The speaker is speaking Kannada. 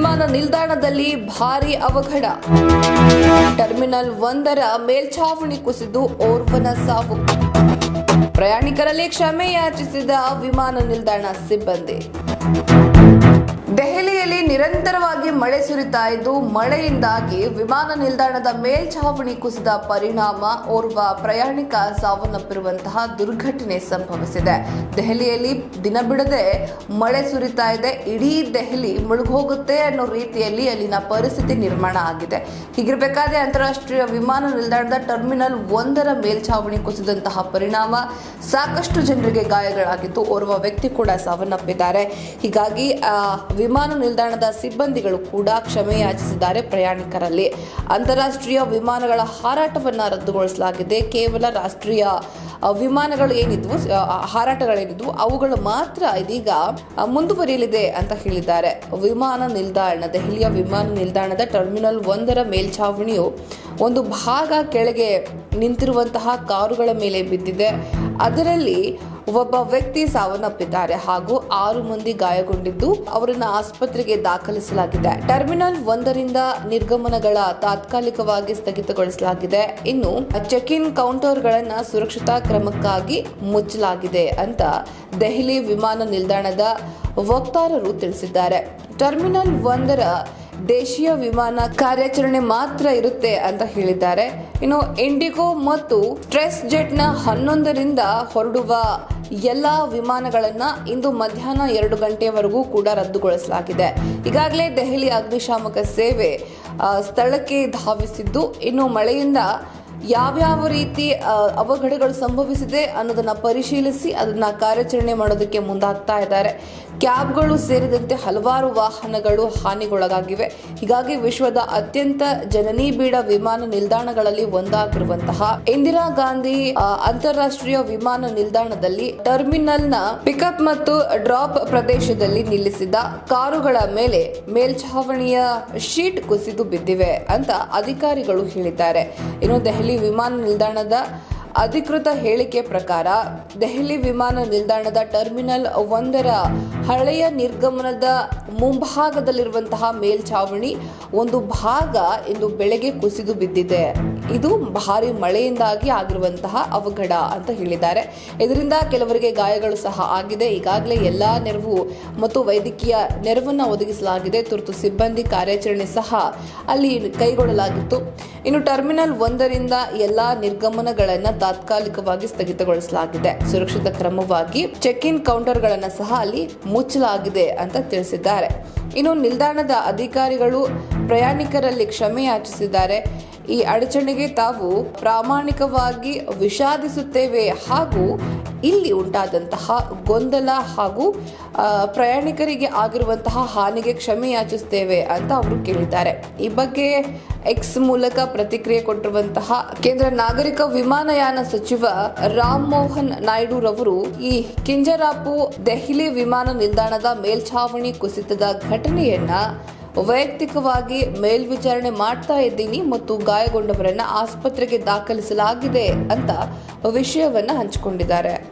ವಿಮಾನ ನಿಲ್ದಾಣದಲ್ಲಿ ಭಾರಿ ಅವಘಡ ಟರ್ಮಿನಲ್ ಒಂದರ ಮೇಲ್ಛಾವಣಿ ಕುಸಿದು ಓರ್ವನ ಸಾವು ಪ್ರಯಾಣಿಕರಲ್ಲಿ ಕ್ಷಮೆ ಯಾಚಿಸಿದ ವಿಮಾನ ನಿಲ್ದಾಣ ಸಿಬ್ಬಂದಿ ದೆಹಲಿಯಲ್ಲಿ ನಿರಂತರವಾಗಿ ಮಳೆ ಸುರಿತಾ ಇದ್ದು ಮಳೆಯಿಂದಾಗಿ ವಿಮಾನ ನಿಲ್ದಾಣದ ಮೇಲ್ಛಾವಣಿ ಕುಸಿದ ಪರಿಣಾಮ ಓರ್ವ ಪ್ರಯಾಣಿಕ ಸಾವನ್ನಪ್ಪಿರುವಂತಹ ದುರ್ಘಟನೆ ಸಂಭವಿಸಿದೆ ದೆಹಲಿಯಲ್ಲಿ ದಿನ ಬಿಡದೆ ಮಳೆ ಸುರಿತಾ ಇದೆ ಇಡೀ ದೆಹಲಿ ಮುಳುಗೋಗುತ್ತೆ ಅನ್ನೋ ರೀತಿಯಲ್ಲಿ ಅಲ್ಲಿನ ಪರಿಸ್ಥಿತಿ ನಿರ್ಮಾಣ ಆಗಿದೆ ಹೀಗಿರಬೇಕಾದ್ರೆ ಅಂತಾರಾಷ್ಟ್ರೀಯ ವಿಮಾನ ನಿಲ್ದಾಣದ ಟರ್ಮಿನಲ್ ಒಂದರ ಮೇಲ್ಛಾವಣಿ ಕುಸಿದಂತಹ ಪರಿಣಾಮ ಸಾಕಷ್ಟು ಜನರಿಗೆ ಗಾಯಗಳಾಗಿದ್ದು ಓರ್ವ ವ್ಯಕ್ತಿ ಕೂಡ ಸಾವನ್ನಪ್ಪಿದ್ದಾರೆ ಹೀಗಾಗಿ ಆ, ವಿಮಾನ ನಿಲ್ದಾಣದ ಸಿಬ್ಬಂದಿಗಳು ಕೂಡ ಕ್ಷಮೆ ಯಾಚಿಸಿದ್ದಾರೆ ಪ್ರಯಾಣಿಕರಲ್ಲಿ ಅಂತಾರಾಷ್ಟ್ರೀಯ ವಿಮಾನಗಳ ಹಾರಾಟವನ್ನ ರದ್ದುಗೊಳಿಸಲಾಗಿದೆ ಕೇವಲ ರಾಷ್ಟ್ರೀಯ ಆ, ವಿಮಾನಗಳು ಏನಿದ್ವು ಆ, ಹಾರಾಟಗಳೇನಿದ್ವು ಅವುಗಳು ಮಾತ್ರ ಇದೀಗ ಆ, ಮುಂದುವರಿಯಲಿದೆ ಅಂತ ಹೇಳಿದ್ದಾರೆ ವಿಮಾನ ನಿಲ್ದಾಣ ದೆಹಲಿಯ ವಿಮಾನ ನಿಲ್ದಾಣದ ಟರ್ಮಿನಲ್ ಒಂದರ ಮೇಲ್ಛಾವಣಿಯು ಒಂದು ಭಾಗ ಕೆಳಗೆ ನಿಂತಿರುವಂತಹ ಕಾರುಗಳ ಮೇಲೆ ಬಿದ್ದಿದೆ ಅದರಲ್ಲಿ ಒಬ್ಬ ವ್ಯಕ್ತಿ ಸಾವನ್ನಪ್ಪಿದ್ದಾರೆ ಹಾಗೂ ಆರು ಮಂದಿ ಗಾಯಗೊಂಡಿದ್ದು ಅವರನ್ನ ಆಸ್ಪತ್ರೆಗೆ ದಾಖಲಿಸಲಾಗಿದೆ ಟರ್ಮಿನಲ್ ಒಂದರಿಂದ ನಿರ್ಗಮನಗಳ ತಾತ್ಕಾಲಿಕವಾಗಿ ಸ್ಥಗಿತಗೊಳಿಸಲಾಗಿದೆ ಇನ್ನು ಚೆಕ್ ಇನ್ ಕೌಂಟರ್ಗಳನ್ನ ಸುರಕ್ಷತಾ ಕ್ರಮಕ್ಕಾಗಿ ಮುಚ್ಚಲಾಗಿದೆ ಅಂತ ದೆಹಲಿ ವಿಮಾನ ನಿಲ್ದಾಣದ ವಕ್ತಾರರು ತಿಳಿಸಿದ್ದಾರೆ ಟರ್ಮಿನಲ್ ಒಂದರ ದೇಶೀಯ ವಿಮಾನ ಕಾರ್ಯಾಚರಣೆ ಮಾತ್ರ ಇರುತ್ತೆ ಅಂತ ಹೇಳಿದ್ದಾರೆ ಇನ್ನು ಇಂಡಿಗೋ ಮತ್ತು ಸ್ಟ್ರೆಸ್ ಜೆಟ್ನ ಹನ್ನೊಂದರಿಂದ ಹೊರಡುವ ಎಲ್ಲ ವಿಮಾನಗಳನ್ನ ಇಂದು ಮಧ್ಯಾಹ್ನ ಎರಡು ಗಂಟೆಯವರೆಗೂ ಕೂಡ ರದ್ದುಗೊಳಿಸಲಾಗಿದೆ ಈಗಾಗಲೇ ದೆಹಲಿ ಅಗ್ನಿಶಾಮಕ ಸೇವೆ ಆ, ಸ್ಥಳಕ್ಕೆ ಧಾವಿಸಿದ್ದು ಇನ್ನು ಮಳೆಯಿಂದ ಯಾವ್ಯಾವ ರೀತಿ ಆ, ಅವಘಡಗಳು ಸಂಭವಿಸಿದೆ ಅನ್ನೋದನ್ನ ಪರಿಶೀಲಿಸಿ ಅದನ್ನ ಕಾರ್ಯಾಚರಣೆ ಮಾಡೋದಕ್ಕೆ ಮುಂದಾಗ್ತಾ ಇದ್ದಾರೆ ಕ್ಯಾಬ್ಗಳು ಸೇರಿದಂತೆ ಹಲವಾರು ವಾಹನಗಳು ಹಾನಿಗೊಳಗಾಗಿವೆ ಹೀಗಾಗಿ ವಿಶ್ವದ ಅತ್ಯಂತ ಜನನಿಬಿಡ ವಿಮಾನ ನಿಲ್ದಾಣಗಳಲ್ಲಿ ಒಂದಾಗಿರುವಂತಹ ಇಂದಿರಾ ಗಾಂಧಿ ಆ, ಅಂತಾರಾಷ್ಟ್ರೀಯ ವಿಮಾನ ನಿಲ್ದಾಣದಲ್ಲಿ ಟರ್ಮಿನಲ್ನ ಪಿಕಪ್ ಮತ್ತು ಡ್ರಾಪ್ ಪ್ರದೇಶದಲ್ಲಿ ನಿಲ್ಲಿಸಿದ ಕಾರುಗಳ ಮೇಲೆ ಮೇಲ್ಛಾವಣಿಯ ಶೀಟ್ ಕುಸಿದು ಬಿದ್ದಿವೆ ಅಂತ ಅಧಿಕಾರಿಗಳು ಹೇಳಿದ್ದಾರೆ ಇನ್ನು ದೆಹಲಿ ವಿಮಾನ ನಿಲ್ದಾಣದ ಅಧಿಕೃತ ಹೇಳಿಕೆ ಪ್ರಕಾರ ದೆಹಲಿ ವಿಮಾನ ನಿಲ್ದಾಣದ ಟರ್ಮಿನಲ್ ಒಂದರ ಹಳೆಯ ನಿರ್ಗಮನದ ಮುಂಭಾಗದಲ್ಲಿರುವಂತಹ ಮೇಲ್ಛಾವಣಿ ಒಂದು ಭಾಗ ಇಂದು ಬೆಳಗ್ಗೆ ಕುಸಿದು ಬಿದ್ದಿದೆ ಇದು ಭಾರಿ ಮಳೆಯಿಂದಾಗಿ ಆಗಿರುವಂತಹ ಅವಘಡ ಅಂತ ಹೇಳಿದ್ದಾರೆ ಇದರಿಂದ ಕೆಲವರಿಗೆ ಗಾಯಗಳು ಸಹ ಆಗಿದೆ ಈಗಾಗಲೇ ಎಲ್ಲಾ ನೆರವು ಮತ್ತು ವೈದ್ಯಕೀಯ ನೆರವನ್ನ ಒದಗಿಸಲಾಗಿದೆ ತುರ್ತು ಸಿಬ್ಬಂದಿ ಕಾರ್ಯಾಚರಣೆ ಸಹ ಅಲ್ಲಿ ಕೈಗೊಳ್ಳಲಾಗಿತ್ತು ಇನ್ನು ಟರ್ಮಿನಲ್ ಒಂದರಿಂದ ಎಲ್ಲಾ ನಿರ್ಗಮನಗಳನ್ನ ತಾತ್ಕಾಲಿಕವಾಗಿ ಸ್ಥಗಿತಗೊಳಿಸಲಾಗಿದೆ ಸುರಕ್ಷಿತ ಕ್ರಮವಾಗಿ ಚೆಕ್ ಇನ್ ಕೌಂಟರ್ಗಳನ್ನ ಸಹ ಅಲ್ಲಿ ಮುಚ್ಚಲಾಗಿದೆ ಅಂತ ತಿಳಿಸಿದ್ದಾರೆ ಇನ್ನು ನಿಲ್ದಾಣದ ಅಧಿಕಾರಿಗಳು ಪ್ರಯಾಣಿಕರಲ್ಲಿ ಕ್ಷಮೆ ಯಾಚಿಸಿದ್ದಾರೆ ಈ ಅಡಚಣೆಗೆ ತಾವು ಪ್ರಾಮಾಣಿಕವಾಗಿ ವಿಷಾದಿಸುತ್ತೇವೆ ಹಾಗೂ ಇಲ್ಲಿ ಉಂಟಾದಂತಹ ಗೊಂದಲ ಹಾಗೂ ಆ, ಪ್ರಯಾಣಿಕರಿಗೆ ಆಗಿರುವಂತಹ ಹಾನಿಗೆ ಕ್ಷಮೆ ಯಾಚಿಸುತ್ತೇವೆ ಅಂತ ಅವರು ಕೇಳಿದ್ದಾರೆ ಈ ಬಗ್ಗೆ ಎಕ್ಸ್ ಮೂಲಕ ಪ್ರತಿಕ್ರಿಯೆ ಕೊಟ್ಟಿರುವಂತಹ ಕೇಂದ್ರ ನಾಗರಿಕ ವಿಮಾನಯಾನ ಸಚಿವ ರಾಮ್ ಮೋಹನ್ ನಾಯ್ಡು ರವರು ಈ ಕಿಂಜರಾಪು ದೆಹಲಿ ವಿಮಾನ ನಿಲ್ದಾಣದ ಮೇಲ್ಛಾವಣಿ ಕುಸಿತದ ಘಟನೆಯನ್ನ ವೈಯಕ್ತಿಕವಾಗಿ ಮೇಲ್ವಿಚಾರಣೆ ಮಾಡ್ತಾ ಇದ್ದೀನಿ ಮತ್ತು ಗಾಯಗೊಂಡವರನ್ನ ಆಸ್ಪತ್ರೆಗೆ ದಾಖಲಿಸಲಾಗಿದೆ ಅಂತ ವಿಷಯವನ್ನ ಹಂಚಿಕೊಂಡಿದ್ದಾರೆ